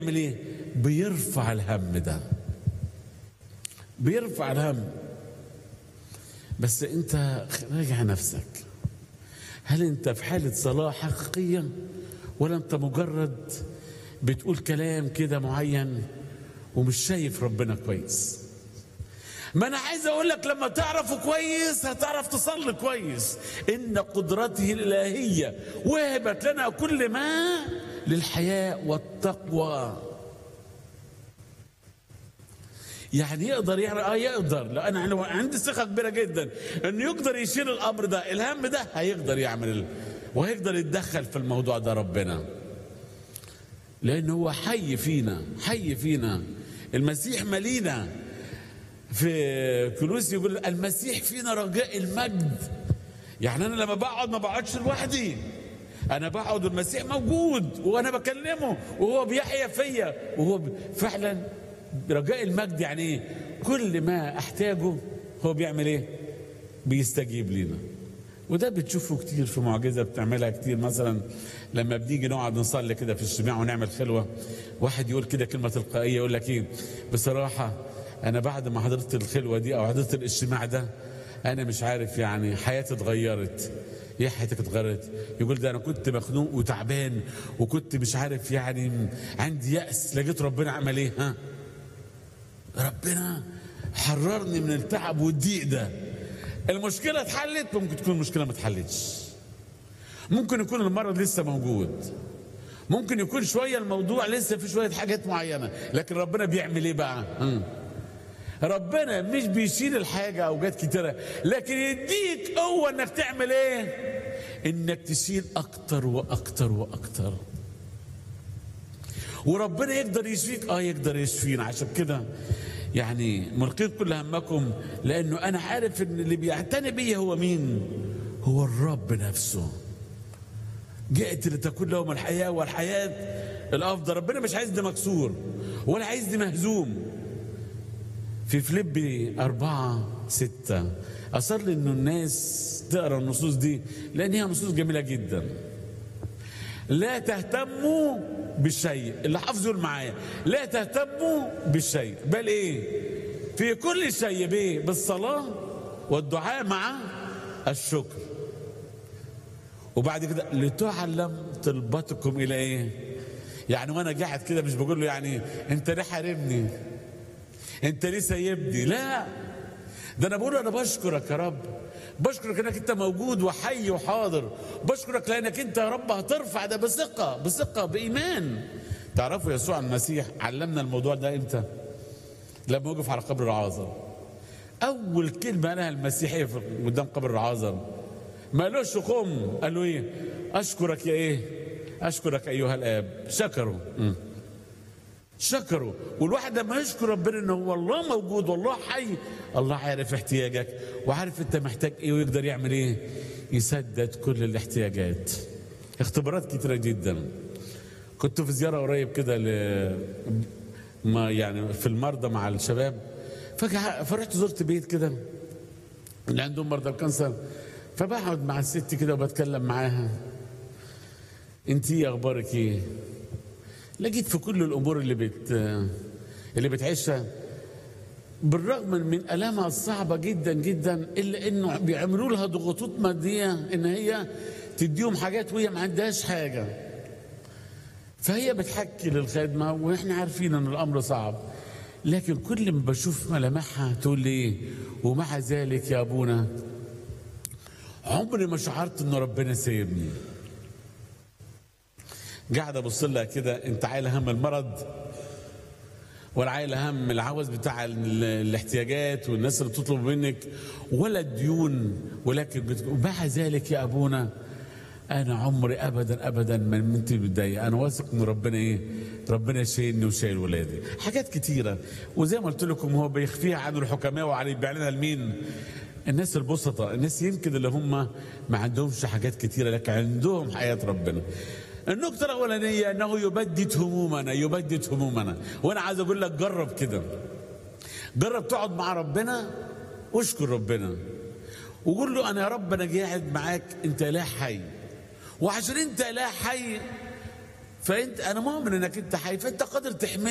بيعمل ايه بيرفع الهم ده بيرفع الهم بس انت راجع نفسك هل انت في حالة صلاة حقيقية ولا انت مجرد بتقول كلام كده معين ومش شايف ربنا كويس ما انا عايز اقول لك لما تعرفه كويس هتعرف تصلي كويس ان قدرته الالهيه وهبت لنا كل ما للحياء والتقوى يعني يقدر يعني اه يقدر لا انا عندي ثقه كبيره جدا انه يقدر يشيل الامر ده الهم ده هيقدر يعمل وهيقدر يتدخل في الموضوع ده ربنا لان هو حي فينا حي فينا المسيح ملينا في كلوسي يقول المسيح فينا رجاء المجد يعني انا لما بقعد ما بقعدش لوحدي انا بقعد المسيح موجود وانا بكلمه وهو بيحيا فيا وهو فعلا رجاء المجد يعني ايه كل ما احتاجه هو بيعمل ايه بيستجيب لنا وده بتشوفه كتير في معجزة بتعملها كتير مثلا لما بنيجي نقعد نصلي كده في الاجتماع ونعمل خلوة واحد يقول كده كلمة تلقائية يقول لك ايه بصراحة أنا بعد ما حضرت الخلوة دي أو حضرت الاجتماع ده أنا مش عارف يعني حياتي اتغيرت ايه حياتك اتغيرت يقول ده انا كنت مخنوق وتعبان وكنت مش عارف يعني عندي يأس لقيت ربنا عمل ايه ها ربنا حررني من التعب والضيق ده المشكلة اتحلت ممكن تكون المشكلة ما اتحلتش ممكن يكون المرض لسه موجود ممكن يكون شوية الموضوع لسه في شوية حاجات معينة لكن ربنا بيعمل ايه بقى م. ربنا مش بيشيل الحاجة أوقات كتيرة لكن يديك قوة إنك تعمل إيه؟ إنك تشيل أكتر وأكتر وأكتر وربنا يقدر يشفيك اه يقدر يشفينا عشان كده يعني ملقيت كل همكم لانه انا عارف ان اللي بيعتني بيا هو مين هو الرب نفسه جئت لتكون لهم الحياه والحياه الافضل ربنا مش عايزني مكسور ولا عايزني مهزوم في فيليبي أربعة ستة أصر لي إنه الناس تقرأ النصوص دي لأن هي نصوص جميلة جدا لا تهتموا بالشيء اللي حافظوا معايا لا تهتموا بالشيء بل ايه في كل شيء بايه بالصلاه والدعاء مع الشكر وبعد كده لتعلم طلبتكم الى ايه يعني وانا قاعد كده مش بقول له يعني انت ليه حارمني انت ليه سايبني لا ده انا بقول له انا بشكرك يا رب بشكرك انك انت موجود وحي وحاضر بشكرك لانك انت يا رب هترفع ده بثقه بثقه بايمان تعرفوا يسوع المسيح علمنا الموضوع ده امتى لما وقف على قبر العازر اول كلمه قالها المسيحيه قدام قبر العازر ما قالوش قم قال له ايه اشكرك يا ايه اشكرك ايها الاب شكروا م. شكروا والواحد لما يشكر ربنا ان هو الله موجود والله حي الله عارف احتياجك وعارف انت محتاج ايه ويقدر يعمل ايه يسدد كل الاحتياجات اختبارات كتيره جدا كنت في زياره قريب كده ل ما يعني في المرضى مع الشباب فرحت زرت بيت كده اللي عندهم مرضى الكانسر فبقعد مع الست كده وبتكلم معاها انت ايه اخبارك ايه لقيت في كل الامور اللي بت اللي بتعيشها بالرغم من الامها الصعبه جدا جدا الا انه بيعملوا لها ضغوطات ماديه ان هي تديهم حاجات وهي ما عندهاش حاجه فهي بتحكي للخدمه واحنا عارفين ان الامر صعب لكن كل ما بشوف ملامحها تقول لي ايه ومع ذلك يا ابونا عمري ما شعرت ان ربنا سايبني قاعد ابص لها كده انت عايله هم المرض ولا عايله هم العوز بتاع الاحتياجات والناس اللي بتطلب منك ولا الديون ولكن ومع ذلك يا ابونا انا عمري ابدا ابدا ما انت متضايق انا واثق ان ربنا ايه ربنا شايلني وشايل ولادي حاجات كتيره وزي ما قلت لكم هو بيخفيها عن الحكماء وعلى بيعلنها لمين الناس البسطة الناس يمكن اللي هم ما عندهمش حاجات كتيرة لكن عندهم حياة ربنا النقطة الأولانية أنه يبدد همومنا يبدد همومنا وأنا عايز أقول لك جرب كده جرب تقعد مع ربنا واشكر ربنا وقول له أنا يا رب أنا قاعد معاك أنت إله حي وعشان أنت إله حي فانت انا مؤمن انك انت حي فانت قادر تحمي